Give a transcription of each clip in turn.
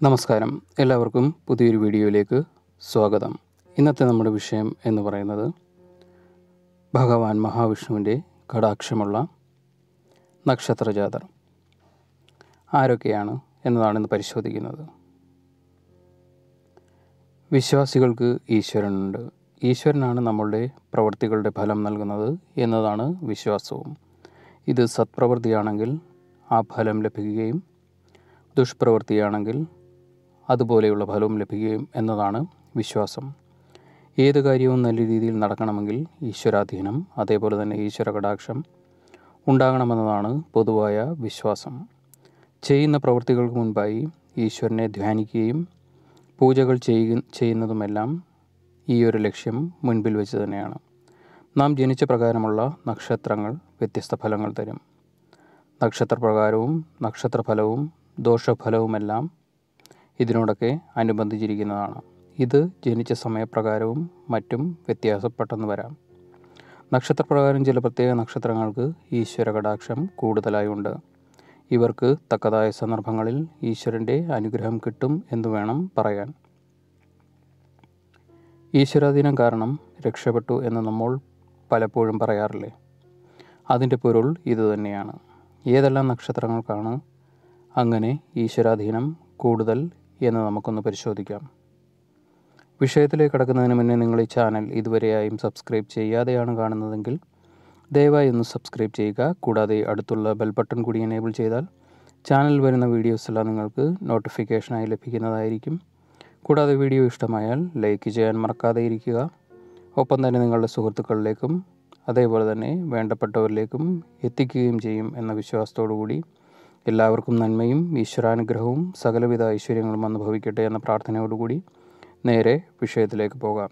നമസ്കാരം എല്ലാവർക്കും പുതിയൊരു വീഡിയോയിലേക്ക് സ്വാഗതം ഇന്നത്തെ നമ്മുടെ വിഷയം എന്ന് പറയുന്നത് ഭഗവാൻ മഹാവിഷ്ണുവിൻ്റെ കടാക്ഷമുള്ള നക്ഷത്രജാതർ ആരൊക്കെയാണ് എന്നതാണ് ഇന്ന് പരിശോധിക്കുന്നത് വിശ്വാസികൾക്ക് ഈശ്വരനുണ്ട് ഈശ്വരനാണ് നമ്മളുടെ പ്രവൃത്തികളുടെ ഫലം നൽകുന്നത് എന്നതാണ് വിശ്വാസവും ഇത് സത്പ്രവൃത്തിയാണെങ്കിൽ ആ ഫലം ലഭിക്കുകയും ദുഷ്പ്രവൃത്തിയാണെങ്കിൽ അതുപോലെയുള്ള ഫലവും ലഭിക്കുകയും എന്നതാണ് വിശ്വാസം ഏത് കാര്യവും നല്ല രീതിയിൽ നടക്കണമെങ്കിൽ ഈശ്വരാധീനം അതേപോലെ തന്നെ ഈശ്വര കടാക്ഷം ഉണ്ടാകണമെന്നതാണ് പൊതുവായ വിശ്വാസം ചെയ്യുന്ന പ്രവൃത്തികൾക്ക് മുൻപായി ഈശ്വരനെ ധ്യാനിക്കുകയും പൂജകൾ ചെയ്യുക ചെയ്യുന്നതുമെല്ലാം ഈ ഒരു ലക്ഷ്യം മുൻപിൽ വെച്ച് തന്നെയാണ് നാം ജനിച്ച പ്രകാരമുള്ള നക്ഷത്രങ്ങൾ വ്യത്യസ്ത ഫലങ്ങൾ തരും നക്ഷത്രപ്രകാരവും നക്ഷത്രഫലവും ദോഷഫലവുമെല്ലാം ഇതിനോടൊക്കെ അനുബന്ധിച്ചിരിക്കുന്നതാണ് ഇത് ജനിച്ച സമയപ്രകാരവും മറ്റും വ്യത്യാസപ്പെട്ടെന്ന് വരാം നക്ഷത്രപ്രകാരം ചില പ്രത്യേക നക്ഷത്രങ്ങൾക്ക് ഈശ്വര കടാക്ഷം കൂടുതലായി ഉണ്ട് ഇവർക്ക് തക്കതായ സന്ദർഭങ്ങളിൽ ഈശ്വരൻ്റെ അനുഗ്രഹം കിട്ടും എന്ന് വേണം പറയാൻ ഈശ്വരാധീനം കാരണം രക്ഷപ്പെട്ടു എന്ന് നമ്മൾ പലപ്പോഴും പറയാറില്ലേ അതിൻ്റെ പൊരുൾ ഇതുതന്നെയാണ് ഏതെല്ലാം നക്ഷത്രങ്ങൾക്കാണ് അങ്ങനെ ഈശ്വരാധീനം കൂടുതൽ എന്ന് നമുക്കൊന്ന് പരിശോധിക്കാം വിഷയത്തിലേക്ക് കടക്കുന്നതിന് മുന്നേ നിങ്ങൾ ഈ ചാനൽ ഇതുവരെയായും സബ്സ്ക്രൈബ് ചെയ്യാതെയാണ് കാണുന്നതെങ്കിൽ ദയവായി ഒന്ന് സബ്സ്ക്രൈബ് ചെയ്യുക കൂടാതെ അടുത്തുള്ള ബെൽ ബട്ടൺ കൂടി എനേബിൾ ചെയ്താൽ ചാനൽ വരുന്ന വീഡിയോസ് എല്ലാം നിങ്ങൾക്ക് നോട്ടിഫിക്കേഷനായി ലഭിക്കുന്നതായിരിക്കും കൂടാതെ വീഡിയോ ഇഷ്ടമായാൽ ലൈക്ക് ചെയ്യാൻ മറക്കാതെ ഇരിക്കുക ഒപ്പം തന്നെ നിങ്ങളുടെ സുഹൃത്തുക്കളിലേക്കും അതേപോലെ തന്നെ വേണ്ടപ്പെട്ടവരിലേക്കും എത്തിക്കുകയും ചെയ്യും എന്ന വിശ്വാസത്തോടു കൂടി എല്ലാവർക്കും നന്മയും ഈശ്വരാനുഗ്രഹവും സകലവിധ ഐശ്വര്യങ്ങളും അനുഭവിക്കട്ടെ എന്ന പ്രാർത്ഥനയോടുകൂടി നേരെ വിഷയത്തിലേക്ക് പോകാം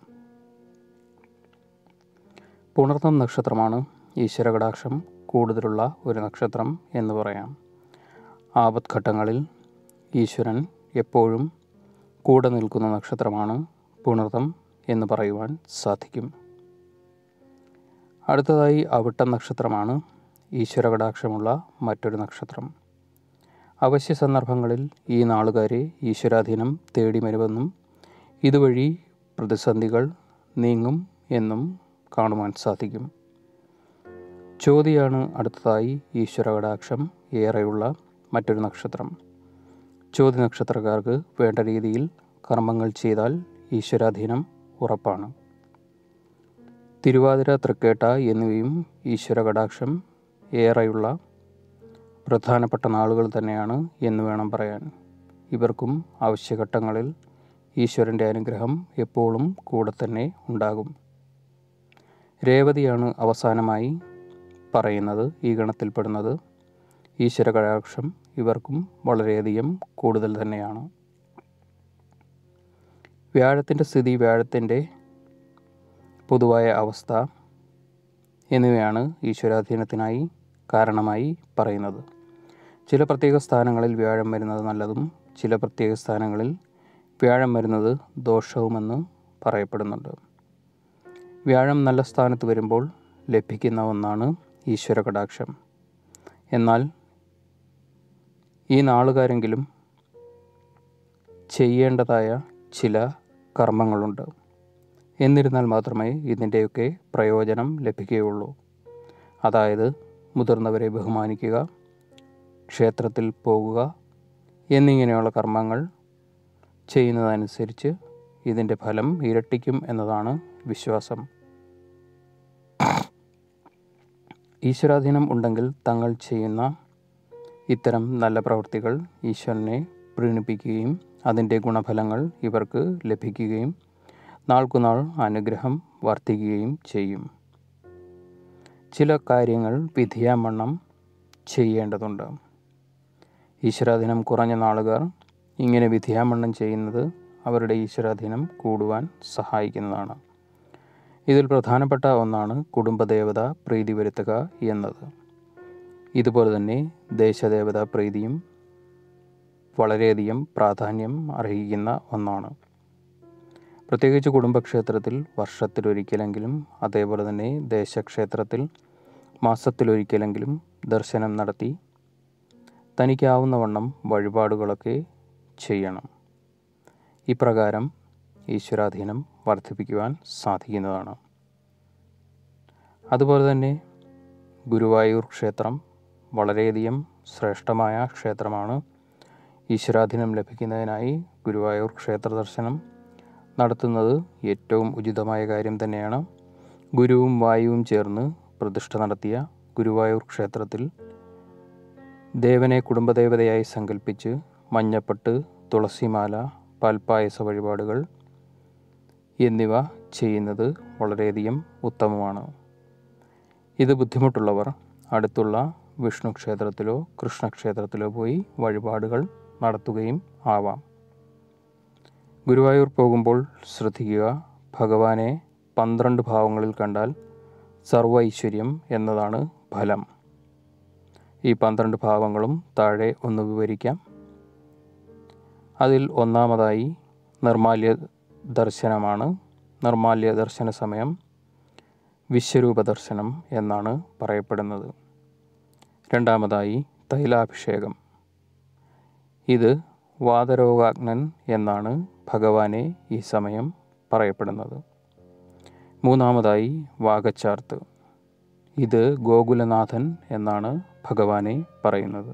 പുണർത്തം നക്ഷത്രമാണ് ഈശ്വരകടാക്ഷം കൂടുതലുള്ള ഒരു നക്ഷത്രം എന്ന് പറയാം ആപത്ഘട്ടങ്ങളിൽ ഈശ്വരൻ എപ്പോഴും കൂടെ നിൽക്കുന്ന നക്ഷത്രമാണ് പുണർത്തം എന്ന് പറയുവാൻ സാധിക്കും അടുത്തതായി അവിട്ട നക്ഷത്രമാണ് ഈശ്വരകടാക്ഷമുള്ള മറ്റൊരു നക്ഷത്രം അവശ്യ സന്ദർഭങ്ങളിൽ ഈ നാളുകാരെ ഈശ്വരാധീനം തേടി വരുമെന്നും ഇതുവഴി പ്രതിസന്ധികൾ നീങ്ങും എന്നും കാണുവാൻ സാധിക്കും ചോതിയാണ് അടുത്തതായി ഈശ്വരകടാക്ഷം ഏറെയുള്ള മറ്റൊരു നക്ഷത്രം ചോതി നക്ഷത്രക്കാർക്ക് വേണ്ട രീതിയിൽ കർമ്മങ്ങൾ ചെയ്താൽ ഈശ്വരാധീനം ഉറപ്പാണ് തിരുവാതിര തൃക്കേട്ട എന്നിവയും ഈശ്വര കടാക്ഷം ഏറെയുള്ള പ്രധാനപ്പെട്ട നാളുകൾ തന്നെയാണ് എന്ന് വേണം പറയാൻ ഇവർക്കും ആവശ്യഘട്ടങ്ങളിൽ ഈശ്വരൻ്റെ അനുഗ്രഹം എപ്പോഴും കൂടെ തന്നെ ഉണ്ടാകും രേവതിയാണ് അവസാനമായി പറയുന്നത് ഈ ഗണത്തിൽപ്പെടുന്നത് ഈശ്വര കടാക്ഷം ഇവർക്കും വളരെയധികം കൂടുതൽ തന്നെയാണ് വ്യാഴത്തിൻ്റെ സ്ഥിതി വ്യാഴത്തിൻ്റെ പൊതുവായ അവസ്ഥ എന്നിവയാണ് ഈശ്വരാധീനത്തിനായി കാരണമായി പറയുന്നത് ചില പ്രത്യേക സ്ഥാനങ്ങളിൽ വ്യാഴം വരുന്നത് നല്ലതും ചില പ്രത്യേക സ്ഥാനങ്ങളിൽ വ്യാഴം വരുന്നത് ദോഷവുമെന്ന് പറയപ്പെടുന്നുണ്ട് വ്യാഴം നല്ല സ്ഥാനത്ത് വരുമ്പോൾ ലഭിക്കുന്ന ഒന്നാണ് ഈശ്വര കടാക്ഷം എന്നാൽ ഈ നാളുകാരെങ്കിലും ചെയ്യേണ്ടതായ ചില കർമ്മങ്ങളുണ്ട് എന്നിരുന്നാൽ മാത്രമേ ഇതിൻ്റെയൊക്കെ പ്രയോജനം ലഭിക്കുകയുള്ളൂ അതായത് മുതിർന്നവരെ ബഹുമാനിക്കുക ക്ഷേത്രത്തിൽ പോകുക എന്നിങ്ങനെയുള്ള കർമ്മങ്ങൾ ചെയ്യുന്നതനുസരിച്ച് ഇതിൻ്റെ ഫലം ഇരട്ടിക്കും എന്നതാണ് വിശ്വാസം ഈശ്വരാധീനം ഉണ്ടെങ്കിൽ തങ്ങൾ ചെയ്യുന്ന ഇത്തരം നല്ല പ്രവൃത്തികൾ ഈശ്വരനെ പ്രീണിപ്പിക്കുകയും അതിൻ്റെ ഗുണഫലങ്ങൾ ഇവർക്ക് ലഭിക്കുകയും നാൾക്കുനാൾ അനുഗ്രഹം വർദ്ധിക്കുകയും ചെയ്യും ചില കാര്യങ്ങൾ വിധിയാമണ്ണം ചെയ്യേണ്ടതുണ്ട് ഈശ്വരാധീനം കുറഞ്ഞ നാളുകാർ ഇങ്ങനെ വിധിയാമണ്ണം ചെയ്യുന്നത് അവരുടെ ഈശ്വരാധീനം കൂടുവാൻ സഹായിക്കുന്നതാണ് ഇതിൽ പ്രധാനപ്പെട്ട ഒന്നാണ് കുടുംബദേവത പ്രീതി വരുത്തുക എന്നത് ഇതുപോലെ തന്നെ ദേശദേവത പ്രീതിയും വളരെയധികം പ്രാധാന്യം അർഹിക്കുന്ന ഒന്നാണ് പ്രത്യേകിച്ച് കുടുംബക്ഷേത്രത്തിൽ വർഷത്തിലൊരിക്കലെങ്കിലും അതേപോലെ തന്നെ ദേശക്ഷേത്രത്തിൽ മാസത്തിലൊരിക്കലെങ്കിലും ദർശനം നടത്തി തനിക്കാവുന്ന വണ്ണം വഴിപാടുകളൊക്കെ ചെയ്യണം ഇപ്രകാരം ഈശ്വരാധീനം വർദ്ധിപ്പിക്കുവാൻ സാധിക്കുന്നതാണ് അതുപോലെ തന്നെ ഗുരുവായൂർ ക്ഷേത്രം വളരെയധികം ശ്രേഷ്ഠമായ ക്ഷേത്രമാണ് ഈശ്വരാധീനം ലഭിക്കുന്നതിനായി ഗുരുവായൂർ ക്ഷേത്ര ദർശനം നടത്തുന്നത് ഏറ്റവും ഉചിതമായ കാര്യം തന്നെയാണ് ഗുരുവും വായുവും ചേർന്ന് പ്രതിഷ്ഠ നടത്തിയ ഗുരുവായൂർ ക്ഷേത്രത്തിൽ ദേവനെ കുടുംബദേവതയായി സങ്കല്പിച്ച് മഞ്ഞപ്പട്ട് തുളസിമാല പാൽപ്പായസ വഴിപാടുകൾ എന്നിവ ചെയ്യുന്നത് വളരെയധികം ഉത്തമമാണ് ഇത് ബുദ്ധിമുട്ടുള്ളവർ അടുത്തുള്ള വിഷ്ണു ക്ഷേത്രത്തിലോ കൃഷ്ണക്ഷേത്രത്തിലോ പോയി വഴിപാടുകൾ നടത്തുകയും ആവാം ഗുരുവായൂർ പോകുമ്പോൾ ശ്രദ്ധിക്കുക ഭഗവാനെ പന്ത്രണ്ട് ഭാവങ്ങളിൽ കണ്ടാൽ സർവ ഐശ്വര്യം എന്നതാണ് ഫലം ഈ പന്ത്രണ്ട് ഭാവങ്ങളും താഴെ ഒന്ന് വിവരിക്കാം അതിൽ ഒന്നാമതായി നിർമാല്യ ദർശനമാണ് നിർമാല്യ ദർശന സമയം വിശ്വരൂപ ദർശനം എന്നാണ് പറയപ്പെടുന്നത് രണ്ടാമതായി തൈലാഭിഷേകം ഇത് വാതരോഗാഗ്നൻ എന്നാണ് ഭഗവാനെ ഈ സമയം പറയപ്പെടുന്നത് മൂന്നാമതായി വാഗച്ചാർത്ത് ഇത് ഗോകുലനാഥൻ എന്നാണ് ഭഗവാനെ പറയുന്നത്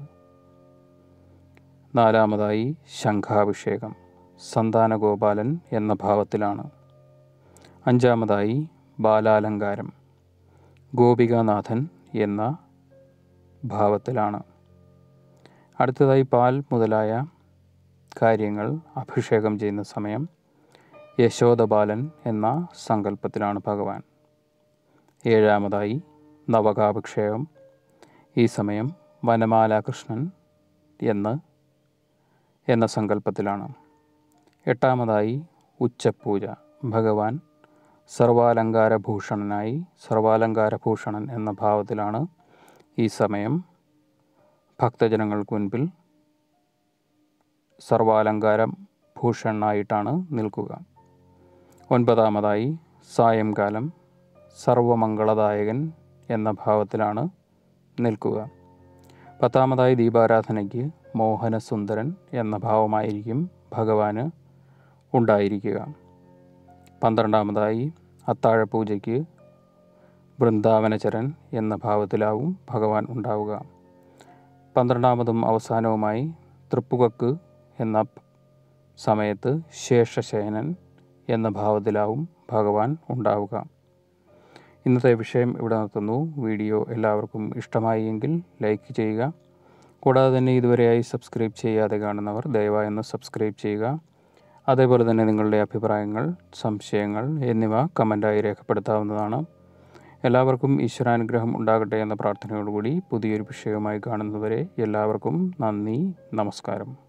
നാലാമതായി ശംഖാഭിഷേകം സന്താനഗോപാലൻ എന്ന ഭാവത്തിലാണ് അഞ്ചാമതായി ബാലാലങ്കാരം ഗോപികാനാഥൻ എന്ന ഭാവത്തിലാണ് അടുത്തതായി പാൽ മുതലായ കാര്യങ്ങൾ അഭിഷേകം ചെയ്യുന്ന സമയം യശോദബാലൻ എന്ന സങ്കല്പത്തിലാണ് ഭഗവാൻ ഏഴാമതായി നവകാഭിഷേകം ഈ സമയം വനമാലാകൃഷ്ണൻ എന്ന് എന്ന സങ്കല്പത്തിലാണ് എട്ടാമതായി ഉച്ചപൂജ ഭഗവാൻ സർവാലങ്കാരഭൂഷണനായി സർവാലങ്കാരഭൂഷണൻ എന്ന ഭാവത്തിലാണ് ഈ സമയം ഭക്തജനങ്ങൾക്ക് മുൻപിൽ സർവാലങ്കാരം ഭൂഷണനായിട്ടാണ് നിൽക്കുക ഒൻപതാമതായി സായംകാലം സർവമംഗളദായകൻ എന്ന ഭാവത്തിലാണ് നിൽക്കുക പത്താമതായി ദീപാരാധനയ്ക്ക് മോഹനസുന്ദരൻ എന്ന ഭാവമായിരിക്കും ഭഗവാന് ഉണ്ടായിരിക്കുക പന്ത്രണ്ടാമതായി അത്താഴപൂജയ്ക്ക് വൃന്ദാവനചരൻ എന്ന ഭാവത്തിലാവും ഭഗവാൻ ഉണ്ടാവുക പന്ത്രണ്ടാമതും അവസാനവുമായി തൃപ്പുകക്ക് എന്ന സമയത്ത് ശേഷശയനൻ എന്ന ഭാവത്തിലാവും ഭഗവാൻ ഉണ്ടാവുക ഇന്നത്തെ വിഷയം ഇവിടെ നിർത്തുന്നു വീഡിയോ എല്ലാവർക്കും ഇഷ്ടമായി എങ്കിൽ ലൈക്ക് ചെയ്യുക കൂടാതെ തന്നെ ഇതുവരെയായി സബ്സ്ക്രൈബ് ചെയ്യാതെ കാണുന്നവർ ദയവായി ഒന്ന് സബ്സ്ക്രൈബ് ചെയ്യുക അതേപോലെ തന്നെ നിങ്ങളുടെ അഭിപ്രായങ്ങൾ സംശയങ്ങൾ എന്നിവ കമൻറ്റായി രേഖപ്പെടുത്താവുന്നതാണ് എല്ലാവർക്കും ഈശ്വരാനുഗ്രഹം ഉണ്ടാകട്ടെ എന്ന പ്രാർത്ഥനയോടുകൂടി പുതിയൊരു വിഷയവുമായി കാണുന്നവരെ എല്ലാവർക്കും നന്ദി നമസ്കാരം